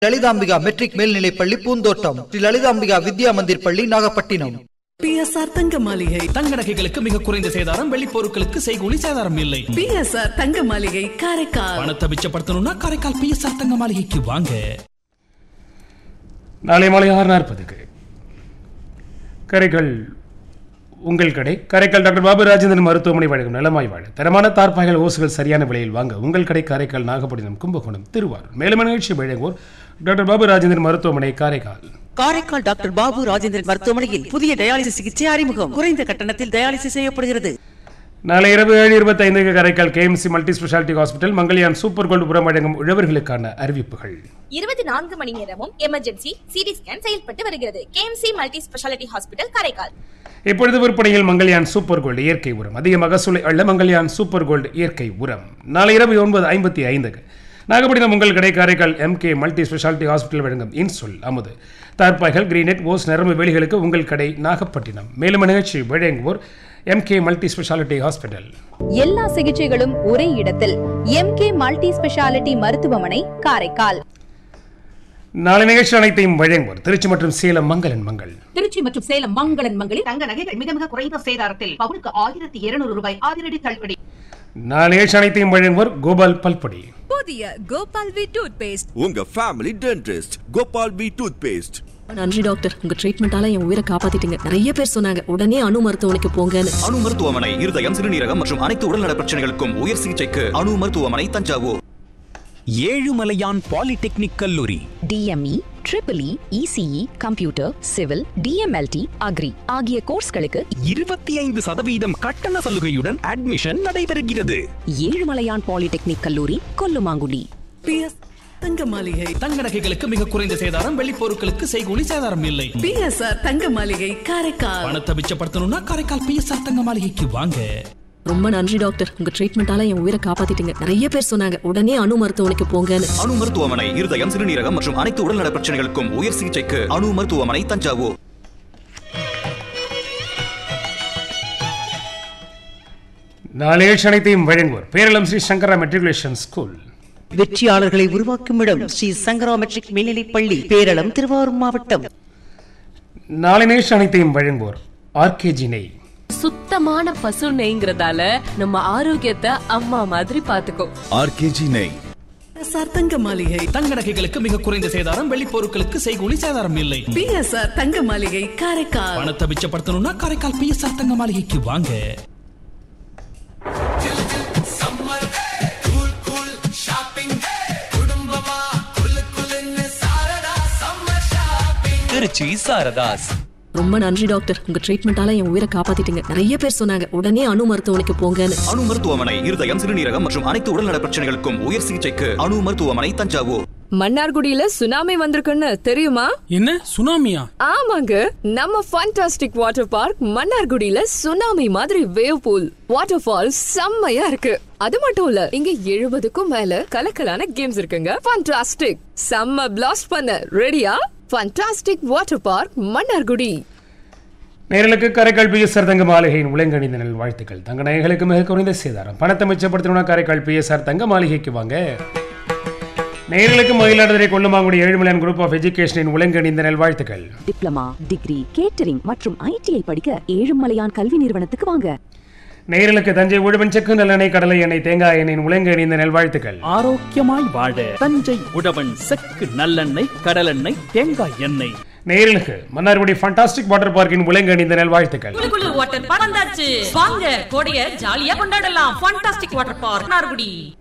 Lalithambika matric மேல்நிலைப் பள்ளி பூந்தோட்டம் ஸ்ரீ லலிதாம்பிகா வித்யா மந்திர் பள்ளி நாகப்பட்டினம் பிஎஸ்ஆர் தங்க மாளிகை தங்க நகைகளுக்கு மிக குறைந்த சேதாரம் வெள்ளி பொருட்களுக்கு செய்கூலி சேதாரம் இல்லை பிஎஸ்ஆர் தங்க மாளிகை காரைக்கால் பணத்தை மிச்சப்படுத்தணும்னா காரைக்கால் பிஎஸ்ஆர் தங்க மாளிகைக்கு வாங்க நாளை மாலை ஆறு நாற்பதுக்கு கரைகள் உங்கள் கடை கரைக்கால் டாக்டர் பாபு ராஜேந்திரன் மருத்துவமனை வழங்கும் நலமாய் வாழ தரமான தார்ப்பாய்கள் ஓசுகள் சரியான விலையில் வாங்க உங்கள் கடை காரைக்கால் நாகப்பட்டினம் கும்பகோணம் திருவாரூர் மேலும் நிகழ்ச்சி வழங்குவோர் டாக்டர் பாபு ராஜேந்திரன் மருத்துவமனை காரைக்கால் காரைக்கால் டாக்டர் பாபு ராஜேந்திரன் மருத்துவமனையில் புதிய டயாலிசிஸ் சிகிச்சை அறிமுகம் குறைந்த கட்டணத்தில் டயாலிசிஸ் செய்யப்படுகிறது நாளை இரவு ஏழு இருபத்தி ஐந்துக்கு Karaikal KMC multi speciality hospital Mangalyaan super gold புறம் வழங்கும் உழவர்களுக்கான அறிவிப்புகள் இருபத்தி நான்கு மணி நேரமும் எமர்ஜென்சி சிடி ஸ்கேன் செயல்பட்டு வருகிறது KMC multi speciality hospital Karaikal இப்பொழுது விற்பனையில் மங்கள்யான் சூப்பர் கோல்டு இயற்கை உரம் அதிக மகசூலை அள்ள மங்கள்யான் சூப்பர் கோல்டு இயற்கை உரம் நாளை இரவு ஒன்பது ஐம்பத்தி ஐந்துக்கு நாகப்பட்டினம் உங்கள் கடை Karaikal MK multi speciality hospital வழங்கும் இன்சொல் அமுது தார்பாய்கள் கிரீனெட் ஓஸ் நரம்பு வேலிகளுக்கு உங்கள் கடை நாகப்பட்டினம் மேலும் நிகழ்ச்சி வழங்குவோர் எம்கே மல்டி ஸ்பெஷாலிட்டி ஹாஸ்பிட்டல் எல்லா சிகிச்சைகளும் ஒரே இடத்தில் எம்கே மல்டி ஸ்பெஷாலிட்டி மருத்துவமனை காரைக்கால் நாளை நிகழ்ச்சி அனைத்தையும் வழங்குவோர் திருச்சி மற்றும் சேலம் மங்களன் மங்கள் திருச்சி மற்றும் சேலம் மங்களன் மங்களில் தங்க நகைகள் மிக மிக குறைந்த சேதாரத்தில் பவுனுக்கு ஆயிரத்தி இருநூறு ரூபாய் அதிரடி தள்ளுபடி நாளை நிகழ்ச்சி அனைத்தையும் வழங்குவோர் கோபால் பல்பொடி புதிய கோபால் வி டூத் பேஸ்ட் உங்க family dentist Gopal B tooth paste நன்றி டாக்டர் உங்க ட்ரீட்மெண்டால என் உயிரை காப்பாத்திட்டீங்க நிறைய பேர் சொன்னாங்க உடனே அணு மருத்துவமனைக்கு போங்கன்னு அணு மருத்துவமனை இருதயம் சிறுநீரகம் மற்றும் அனைத்து உடல்நல பிரச்சனைகளுக்கும் உயர் சிகிச்சைக்கு அணு மருத்துவமனை தஞ்சாவூர் ஏழுமலையான் பாலிடெக்னிக் கல்லூரி DME triple E ECE computer civil DMLT agri ஆகிய கோர்ஸ்களுக்கு இருபத்தி ஐந்து சதவீதம் கட்டண சலுகையுடன் அட்மிஷன் நடைபெறுகிறது ஏழுமலையான் பாலிடெக்னிக் கல்லூரி கொல்லுமாங்குடி பிஎஸ் தங்க மாளிகை தங்க நகைகளுக்கு மிக குறைந்த சேதாரம் வெள்ளி பொருட்களுக்கு செய்கூலி சேதாரம் இல்லை பிஎஸ்ஆர் தங்க மாளிகை காரைக்கால் பணத்தை மிச்சப்படுத்தணும்னா காரைக்கால் பிஎஸ்ஆர் தங்க மாளிகைக்கு வாங்க ரொம்ப நன்றி டாக்டர் உங்க ட்ரீட்மெண்டால என் உயிரை காப்பாத்திட்டீங்க நிறைய பேர் சொன்னாங்க உடனே அணு மருத்துவமனைக்கு போங்கன்னு அணு மருத்துவமனை இருதயம் சிறுநீரகம் மற்றும் அனைத்து உடல்நல பிரச்சனைகளுக்கும் உயர் சிகிச்சைக்கு அணு மருத்துவமனை தஞ்சாவூர் நாளை நிகழ்ச்சி அனைத்தையும் வழங்குவோர் பேரளம் ஸ்ரீ சங்கரா மெட்ரிகுலேஷன் ஸ்கூல் வெற்றியாளர்களை உருவாக்கும் இடம் ஸ்ரீ சங்கரா மெட்ரிக் மேல்நிலைப் பள்ளி பேரளம் திருவாரூர் மாவட்டம் நாளை நிகழ்ச்சி அனைத்தையும் வழங்குவோர் ஆர்கேஜி நெய் சுத்தமான பசு நெய்ங்கிறதால நம்ம ஆரோக்கியத்தை அம்மா மாதிரி பாத்துக்கோ ஆர்கேஜி நெய் பிஎஸ்ஆர் தங்க மாளிகை தங்க நகைகளுக்கு மிக குறைந்த சேதாரம் வெள்ளி பொருட்களுக்கு செய்கூலி சேதாரம் இல்லை பிஎஸ்ஆர் தங்க மாளிகை காரைக்கால் பணத்தை மிச்சப்படுத்தணும்னா காரைக்கால் பிஎஸ்ஆர் தங்க மாளிகைக்கு வாங்க திருச்சி சாரதாஸ் ரொம்ப நன்றி டாக்டர் உங்க ட்ரீட்மெண்டால என் உயிரை காப்பாத்திட்டீங்க நிறைய பேர் சொன்னாங்க உடனே அணு மருத்துவமனைக்கு போங்கன்னு அணு மருத்துவமனை இருதயம் சிறுநீரகம் மற்றும் அனைத்து உடல்நல பிரச்சனைகளுக்கும் உயர் சிகிச்சைக்கு அணு மருத்துவமனை தஞ்சாவூர் மன்னார்குடியில சுனாமி வந்திருக்குன்னு தெரியுமா என்ன சுனாமியா ஆமாங்க நம்ம ஃபண்டாஸ்டிக் வாட்டர் பார்க் மன்னார்குடியில சுனாமி மாதிரி வேவ் பூல் வாட்டர் ஃபால் செம்மையா இருக்கு அது மட்டும் இல்ல இங்க எழுபதுக்கும் மேல கலக்கலான கேம்ஸ் இருக்குங்க ஃபண்டாஸ்டிக் செம்ம பிளாஸ்ட் பண்ண ரெடியா ஃபண்டாஸ்டிக் வாட்டர் பார்க் மன்னார்குடி நேரலுக்கு காரைக்கால் பிஎஸ்ஆர் தங்க மாளிகையின் உலங்கணிந்த நல் வாழ்த்துக்கள் தங்க நகைகளுக்கு மிக குறைந்த சேதாரம் பணத்தை மிச்சப்படுத்தணும்னா காரைக்கால் பிஎஸ்ஆர் தங்க மாளிகைக்கு வாங்க நேர்களுக்கு மயிலாடுதுறை கொல்லுமாங்குடி ஏழுமலையான் குரூப் ஆஃப் எஜுகேஷனின் உலங்கணிந்த நல் வாழ்த்துக்கள் டிப்ளமா டிகிரி கேட்டரிங் மற்றும் ஐடிஐ படிக்க ஏழுமலையான் கல்வி நிறுவனத்துக்கு வாங்க நேர்களுக்கு தஞ்சை உழவன் செக்கு நல்லெண்ணெய் கடலை எண்ணெய் தேங்காய் எண்ணெயின் உலங்கணிந்த நல்வாழ்த்துக்கள் ஆரோக்கியமாய் வாழ தஞ்சை உழவன் செக்கு நல்லெண்ணெய் கடலெண்ணெய் தேங்காய் எண்ணெய் நேர்களுக்கு மன்னார்குடி ஃபண்டாஸ்டிக் வாட்டர் பார்க்கின் உலங்கணிந்த நல்வாழ்த்துக்கள் குளு குளு வாட்டர் பார்க் வந்தாச்சு வாங்க கோடைய ஜாலியா கொண்டாடலாம் ஃபண்டாஸ்டிக் வாட்டர் பார்க் நார்குடி